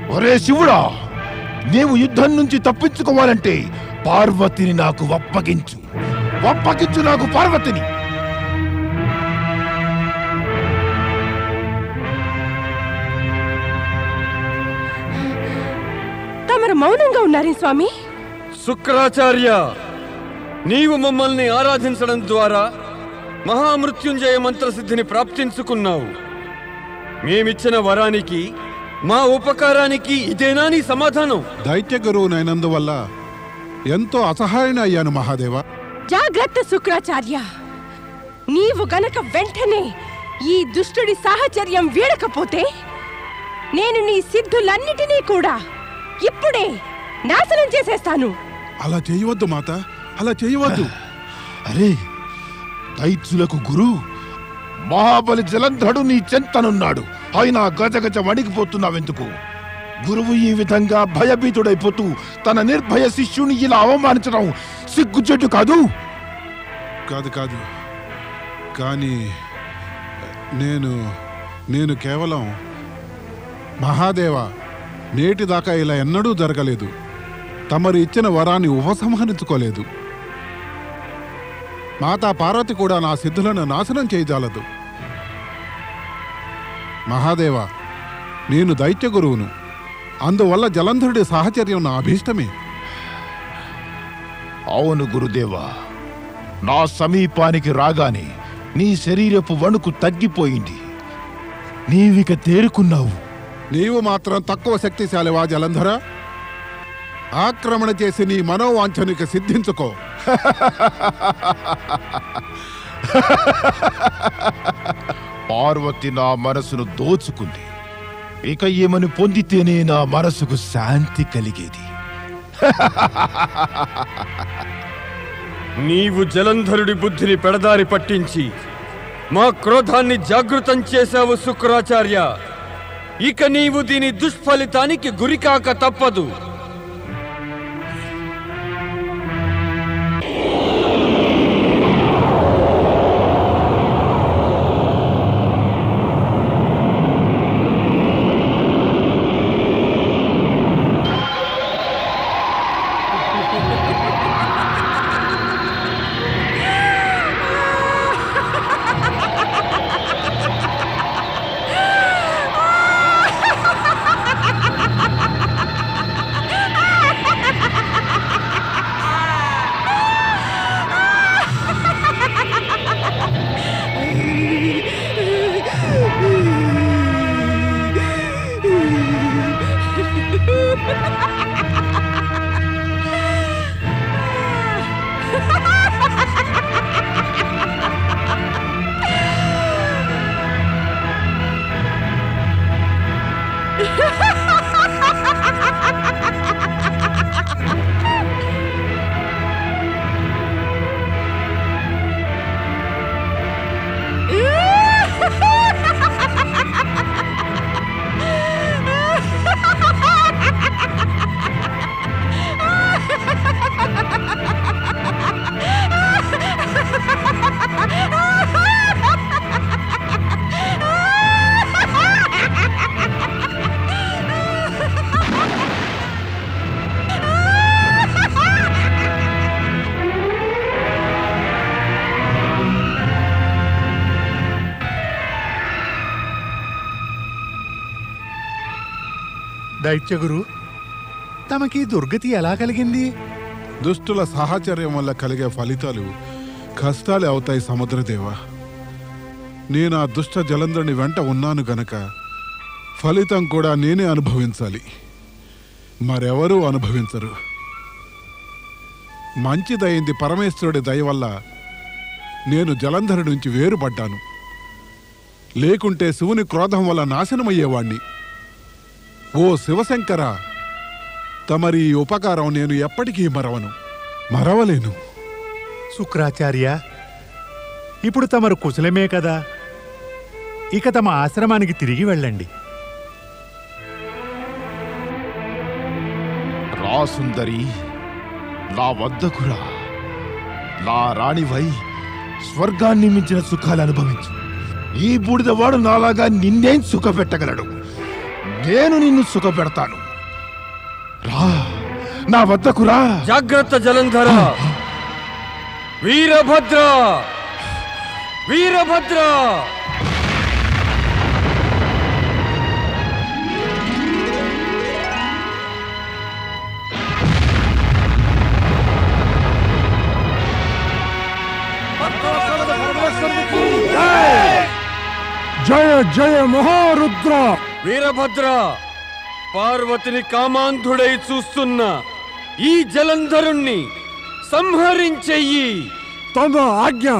ఒరే శివుడా నీవు యుద్ధం నుంచి తప్పించుకోవాలంటే పార్వతిని నాకు అప్పగించు అప్పగించు నాకు పార్వతిని తమరు మౌనంగా ఉన్నారే స్వామి శుక్రాచార్య నీవు మమ్మల్ని ఆరాధించడం ద్వారా మహామృత్యుంజయ మంత్రసిద్ధిని ప్రాప్తించుకున్నావు మేమిచ్చిన వరానికి మా ఉపకారానికి ఇదేనా నీ సమాధానం దైత్య గురువునైనందువల్ల ఎంతో అసహాయన అయ్యాను మహాదేవా జాగ్రత్త శుక్రాచార్య నీవు గనక వెంటనే ఈ దుష్టుడి సాహచర్యం వీడకపోతే నేను నీ సిద్ధులన్నిటినీ కూడా ఇప్పుడే నాశనం చేసేస్తాను అలా చేయవద్దు మాత అలా చేయవద్దు అరే దైత్యులకు గురు మహాబలి జలంధరుడు నీ చెంతనున్నాడు అయినా గజగజ వణికిపోతున్నావెందుకు గురువు ఈ విధంగా భయభీతుడైపోతూ తన నిర్భయ శిష్యుని ఇలా అవమానించడం సిగ్గుచెట్టు కాదు కాదు కాదు కానీ నేను నేను కేవలం మహాదేవ నేటిదాకా ఇలా ఎన్నడూ జరగలేదు తమరు ఇచ్చిన వరాన్ని ఉపసంహరించుకోలేదు మాతా పార్వతి కూడా నా సిద్ధులను నాశనం చేయజాలదు మహాదేవ నేను దైత్య గురువును అందువల్ల జలంధరుడి సాహచర్యం నా అభీష్టమే అవును గురుదేవా నా సమీపానికి రాగానే నీ శరీరపు వణుకు తగ్గిపోయింది నీవిక తేరుకున్నావు నీవు మాత్రం తక్కువ శక్తిశాలివా జలంధర ఆక్రమణ చేసి నీ మనోవాంఛనిక సిద్ధించుకో పార్వతి నా మనసును దోచుకుంది ఇక ఏమని పొందితేనే నా మనసుకు శాంతి కలిగేది నీవు జలంధరుడి బుద్ధిని పెడదారి పట్టించి మా క్రోధాన్ని జాగృతం చేశావు శుక్రాచార్య ఇక నీవు దీని దుష్ఫలితానికి గురికాక తప్పదు దైత్యగురు తమకి దుర్గతి ఎలా కలిగింది దుష్టుల సాహచర్యం వల్ల కలిగే ఫలితాలు కష్టాలే అవుతాయి సముద్రదేవ నేను ఆ దుష్ట జలంధరుని వెంట ఉన్నాను గనక ఫలితం కూడా నేనే అనుభవించాలి మరెవరూ అనుభవించరు మంచిదయింది పరమేశ్వరుడి దయ వల్ల నేను జలంధరుడి నుంచి వేరుపడ్డాను లేకుంటే శివుని క్రోధం వల్ల నాశనమయ్యేవాణ్ణి ఓ శివశంకర తమరి ఈ ఉపకారం నేను ఎప్పటికీ మరవను మరవలేను శుక్రాచార్య ఇప్పుడు తమరు కుశలమే కదా ఇక తమ ఆశ్రమానికి తిరిగి వెళ్ళండి రా సుందరి నా వద్దకురా నా రాణివై స్వర్గాన్ని మించిన సుఖాలు అనుభవించు ఈ బూడిదవాడు నాలాగా నిన్నేం సుఖపెట్టగలడు నేను నిన్ను సుఖపెడతాను రా నా వద్దకు రా జాగ్రత్త జలంధర వీరభద్ర వీరభద్ర జయ జయ మహారుద్ర వీరభద్ర పార్వతిని కామాంధుడై చూస్తున్న ఈ జలంధరుణ్ణి సంహరించెయ్యి తమ ఆజ్ఞ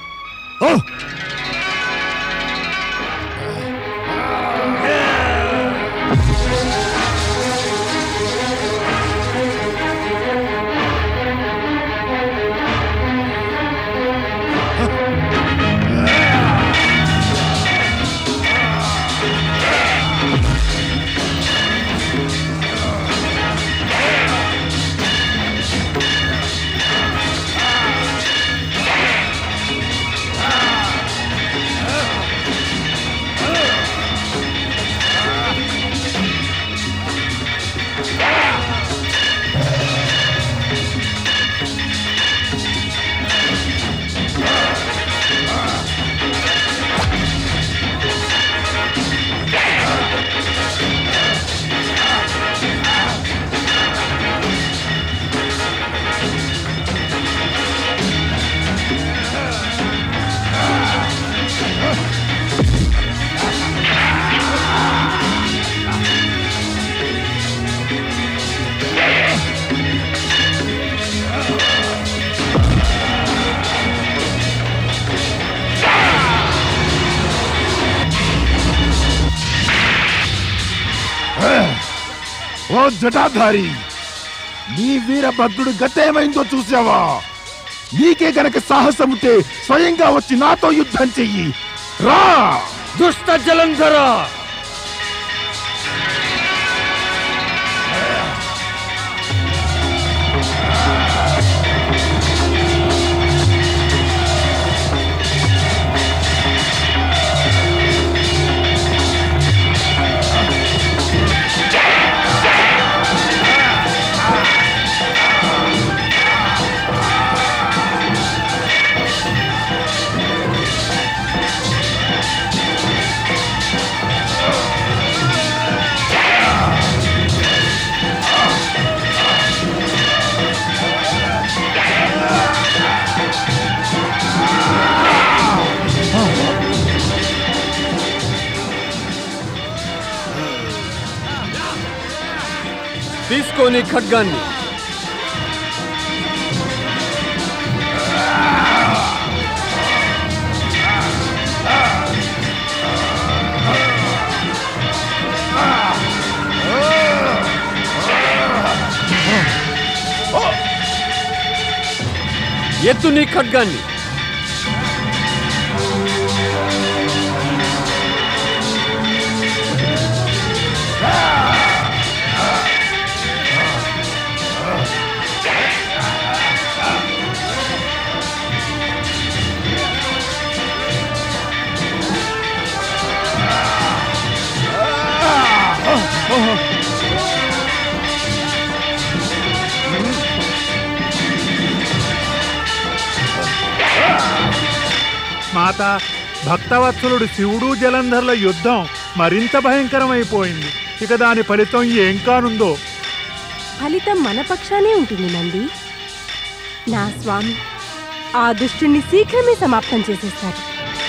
ఓ జటాధారి నీ వీరభద్రుడు గతేమైందో చూసావా నీకే గనక సాహసం ఉంటే స్వయంగా వచ్చి నాతో యుద్ధం చెయ్యి రా దుష్ట జలంధర తీసుకోని ఖడ్గాన్ని ఎత్తు నీ ఖడ్గాన్ని మాత భక్తవత్సలుడు శివుడు జలంధర్ల యుద్ధం మరింత భయంకరమైపోయింది ఇక దాని ఫలితం ఏం కానుందో ఫలితం మన పక్షానే ఉంటుంది నంది నా స్వామి ఆ దుష్టుణ్ణి శీఘ్రమే సమాప్తం చేసేస్తారు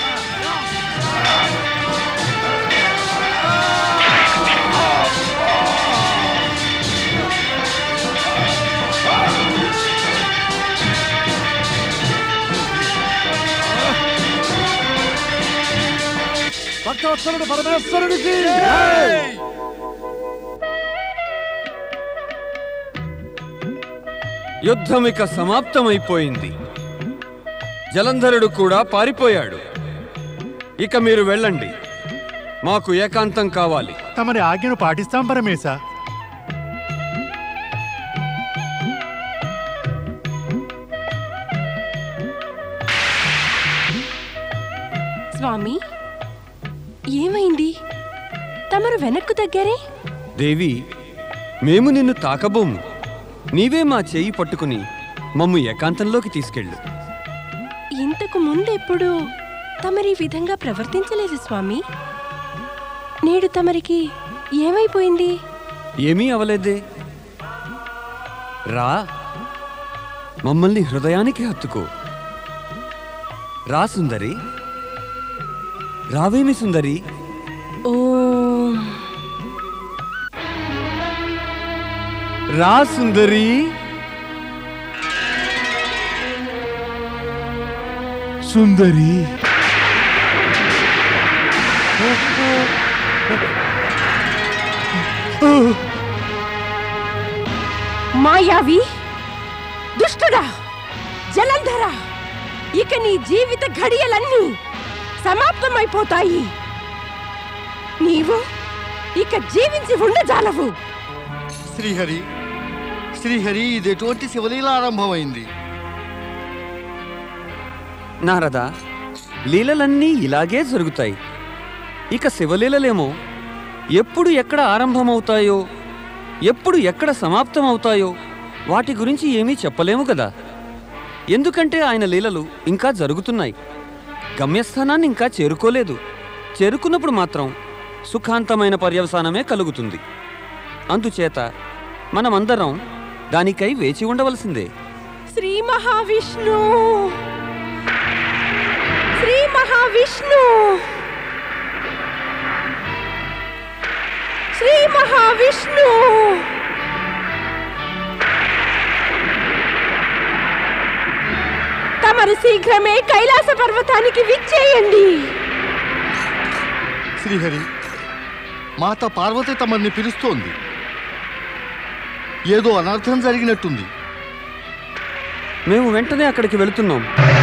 భక్తవత్సలుడు పరమేశ్వరుడికి యుద్ధమిక సమాప్తమైపోయింది జలంధరుడు కూడా పారిపోయాడు ఇక మీరు వెళ్ళండి మాకు ఏకాంతం కావాలి తమరి ఆజ్ఞను పాటిస్తాం పరమేశ స్వామి ఏమైంది తమరు వెనక్కు తగ్గారే దేవి మేము నిన్ను తాకబోము నీవే మా చేయి పట్టుకుని మమ్ము ఏకాంతంలోకి తీసుకెళ్ళు ఇంతకు ముందెప్పుడు తమరి ఈ విధంగా ప్రవర్తించలేదు స్వామి నేడు తమరికి ఏమైపోయింది ఏమీ అవలేదే రా మమ్మల్ని హృదయానికి హత్తుకో రా సుందరి రావేమి సుందరి ఓ రా సుందరి సుందరి మాయావి దుష్టుడా జలంధర ఇక నీ జీవిత ఘడియలన్నీ సమాప్తమైపోతాయి నీవు ఇక జీవించి ఉండజాలవు శ్రీహరి శ్రీహరి ఇది ఎటువంటి శివలీల ఆరంభమైంది నారదా లీలలన్నీ ఇలాగే జరుగుతాయి ఇక శివలీలలేమో ఎప్పుడు ఎక్కడ ఆరంభమవుతాయో ఎప్పుడు ఎక్కడ సమాప్తమవుతాయో వాటి గురించి ఏమీ చెప్పలేము కదా ఎందుకంటే ఆయన లీలలు ఇంకా జరుగుతున్నాయి గమ్యస్థానాన్ని ఇంకా చేరుకోలేదు చేరుకున్నప్పుడు మాత్రం సుఖాంతమైన పర్యవసానమే కలుగుతుంది అందుచేత మనమందరం దానికై వేచి ఉండవలసిందే శ్రీ మహావిష్ణు శ్రీ మహావిష్ణు శ్రీ మహావిష్ణు తమరు శీఘ్రమే కైలాస పర్వతానికి విచ్చేయండి శ్రీహరి మాత పార్వతి తమని పిలుస్తోంది ఏదో అనర్థం జరిగినట్టుంది మేము వెంటనే అక్కడికి వెళుతున్నాం